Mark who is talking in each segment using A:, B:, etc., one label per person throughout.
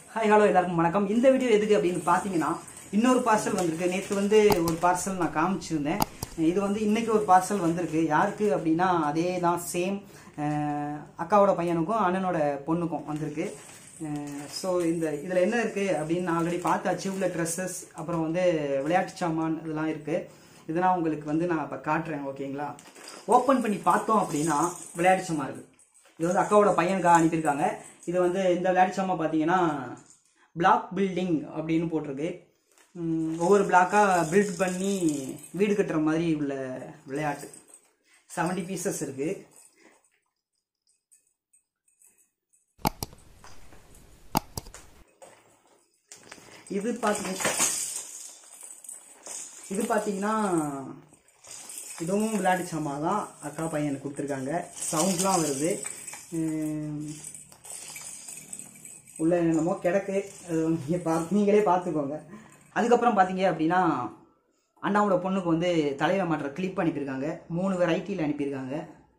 A: hi hello எல்லாருக்கும் வணக்கம் இந்த வீடியோ எதுக்கு அப்படின்னு பார்த்தீங்கன்னா இன்னொரு பார்சல் வந்திருக்கு நேற்று வந்து ஒரு பார்சல் நான் காமிச்சிருந்தேன் இது வந்து இன்னைக்கு ஒரு பார்சல் வந்திருக்கு யாருக்கு அப்படின்னா அதே தான் சேம் அக்காவோட பையனுக்கும் அண்ணனோட பொண்ணுக்கும் வந்திருக்கு ஸோ இந்த இதில் என்ன இருக்குது அப்படின்னு நான் ஆல்ரெடி பார்த்தாச்சு உள்ள ட்ரெஸ்ஸஸ் அப்புறம் வந்து விளையாட்டு சாமான் இதெல்லாம் இருக்குது இதெல்லாம் உங்களுக்கு வந்து நான் இப்போ காட்டுறேன் ஓகேங்களா ஓப்பன் பண்ணி பார்த்தோம் அப்படின்னா விளையாட்டு சாமான் இருக்குது இது வந்து அக்காவோட பையனுக்காக அனுப்பியிருக்காங்க இது வந்து இந்த விளையாட்டு சாமான் பார்த்தீங்கன்னா பிளாக் பில்டிங் அப்படின்னு போட்டிருக்கு உம், ஒவ்வொரு பிளாக்காக பில்ட் பண்ணி வீடு கட்டுற மாதிரி உள்ள விளையாட்டு செவன்டி பீசஸ் இருக்கு இது பார்த்தீங்க இது பார்த்தீங்கன்னா இதுவும் விளையாட்டு சாமான் தான் அக்கா பையனுக்கு கொடுத்துருக்காங்க சவுண்ட்லாம் வருது உம், உள்ள என்னமோ கிடக்கு அது வந்து நீங்க பார்த்து நீங்களே பார்த்துக்கோங்க அதுக்கப்புறம் பார்த்தீங்க அப்படின்னா அண்ணாவோட பொண்ணுக்கு வந்து தலையில மாட்டுற கிளிப் அனுப்பியிருக்காங்க மூணு வெரைட்டியில் அனுப்பியிருக்காங்க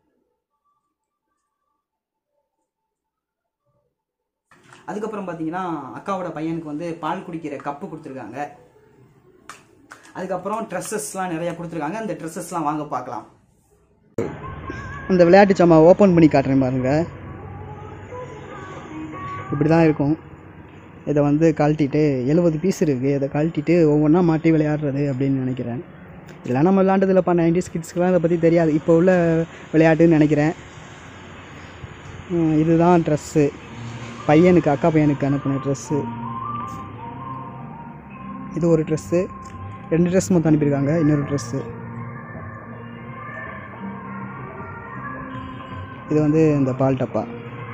A: அதுக்கப்புறம் பார்த்தீங்கன்னா அக்காவோட பையனுக்கு வந்து பால் குடிக்கிற கப்பு கொடுத்துருக்காங்க அதுக்கப்புறம் ட்ரெஸ்ஸஸ்லாம் நிறைய கொடுத்துருக்காங்க அந்த ட்ரெஸ்ஸஸ்லாம் வாங்க பார்க்கலாம் அந்த விளையாட்டு சாமான் ஓப்பன் பண்ணி காட்டுறேன் பாருங்க இப்படி தான் இருக்கும் இதை வந்து கழட்டிட்டு எழுபது பீஸ் இருக்குது இதை கழட்டிட்டு ஒவ்வொன்றா மாட்டி விளையாடுறது அப்படின்னு நினைக்கிறேன் இதெல்லாம் நம்ம விளையாண்டதில்லப்பா நைன்டிஸ் கிட்ஸ்க்குலாம் இதை பற்றி தெரியாது இப்போ உள்ள விளையாட்டுன்னு நினைக்கிறேன் உம், இதுதான் ட்ரெஸ்ஸு பையனுக்கு அக்கா பையனுக்கு அனுப்பின ட்ரெஸ்ஸு இது ஒரு ட்ரெஸ்ஸு ரெண்டு ட்ரெஸ் மொத்தம் அனுப்பியிருக்காங்க இன்னொரு ட்ரெஸ்ஸு இது வந்து இந்த பால் டப்பா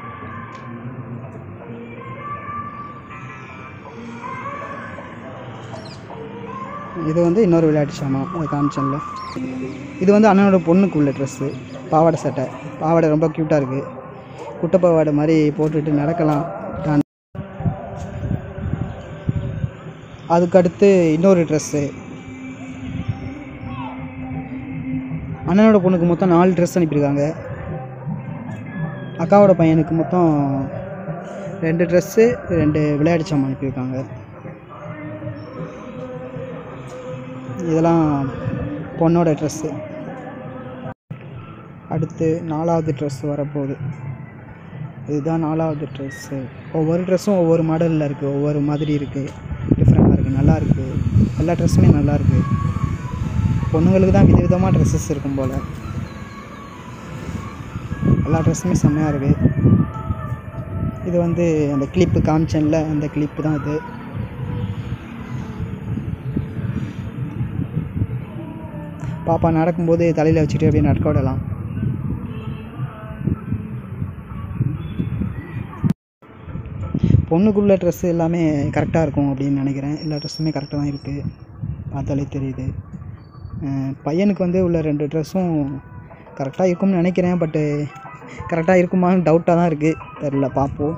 A: இது வந்து இன்னொரு விளையாட்டு சாமான் அது காமிச்சேன்ல இது வந்து அண்ணனோட பொண்ணுக்கு உள்ள ட்ரெஸ்ஸு பாவாடை சட்டை பாவாடை ரொம்ப க்யூட்டாக இருக்குது குட்டை பாவாடை மாதிரி போட்டுட்டு நடக்கலாம் தான் அதுக்கடுத்து இன்னொரு ட்ரெஸ்ஸு அண்ணனோட பொண்ணுக்கு மொத்தம் நாலு ட்ரெஸ் அனுப்பியிருக்காங்க அக்காவோட பையனுக்கு மொத்தம் ரெண்டு ட்ரெஸ்ஸு ரெண்டு விளையாட்டு சாமான் அனுப்பியிருக்காங்க இதெல்லாம் பொண்ணோட ட்ரெஸ்ஸு அடுத்து நாலாவது ட்ரெஸ் வரப்போகுது இதுதான் நாலாவது ட்ரெஸ்ஸு ஒவ்வொரு ட்ரெஸ்ஸும் ஒவ்வொரு மாடலில் இருக்குது ஒவ்வொரு மாதிரி இருக்குது டிஃப்ரெண்ட்டாக இருக்குது நல்லா இருக்குது எல்லா ட்ரெஸ்ஸுமே நல்லா இருக்குது பொண்ணுங்களுக்கு தான் விதவிதமாக ட்ரெஸ்ஸஸ் இருக்கும் போல் எல்லா ட்ரெஸ்ஸுமே செம்மையாக இருக்குது இது வந்து அந்த கிளிப்பு காமிச்சேன்ல அந்த கிளிப்பு தான் இது பாப்பா நடக்கும்போது தலையில் வச்சுட்டு அப்படியே நடக்க விடலாம் பொண்ணுக்குள்ள ட்ரெஸ் எல்லாமே கரெக்டாக இருக்கும் அப்படின்னு நினைக்கிறேன் எல்லா ட்ரெஸ்ஸுமே கரெக்டாக தான் இருக்குது பார்த்தாலே தெரியுது அஹ் பையனுக்கு வந்து உள்ள ரெண்டு ட்ரெஸ்ஸும் கரெக்டாக இருக்கும்னு நினைக்கிறேன் பட்டு கரெக்டாக இருக்குமான்னு டவுட்டாக தான் இருக்குது தெரில பார்ப்போம்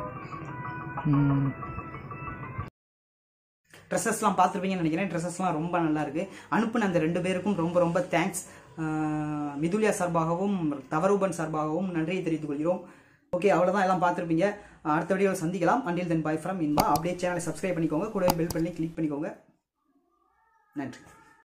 A: ட்ரெஸ்ஸஸ்லாம் பார்த்துருப்பீங்கன்னு நினைக்கிறேன் ட்ரெஸ்ஸஸ்லாம் ரொம்ப நல்லா இருக்கு அனுப்புன அந்த ரெண்டு பேருக்கும் ரொம்ப ரொம்ப தேங்க்ஸ் மிதுலியா சார்பாகவும் தவரூபன் சார்பாகவும் நன்றியை தெரிவித்துக் கொள்கிறோம் ஓகே அவ்வளோதான் எல்லாம் பார்த்துருப்பீங்க அடுத்த வீடியோவில் சந்திக்கலாம் until then bye from Inba அப்படியே சேனலை சப்ஸ்கிரைப் பண்ணிக்கோங்க கூடவே பெல் பண்ணி கிளிக் பண்ணிக்கோங்க நன்றி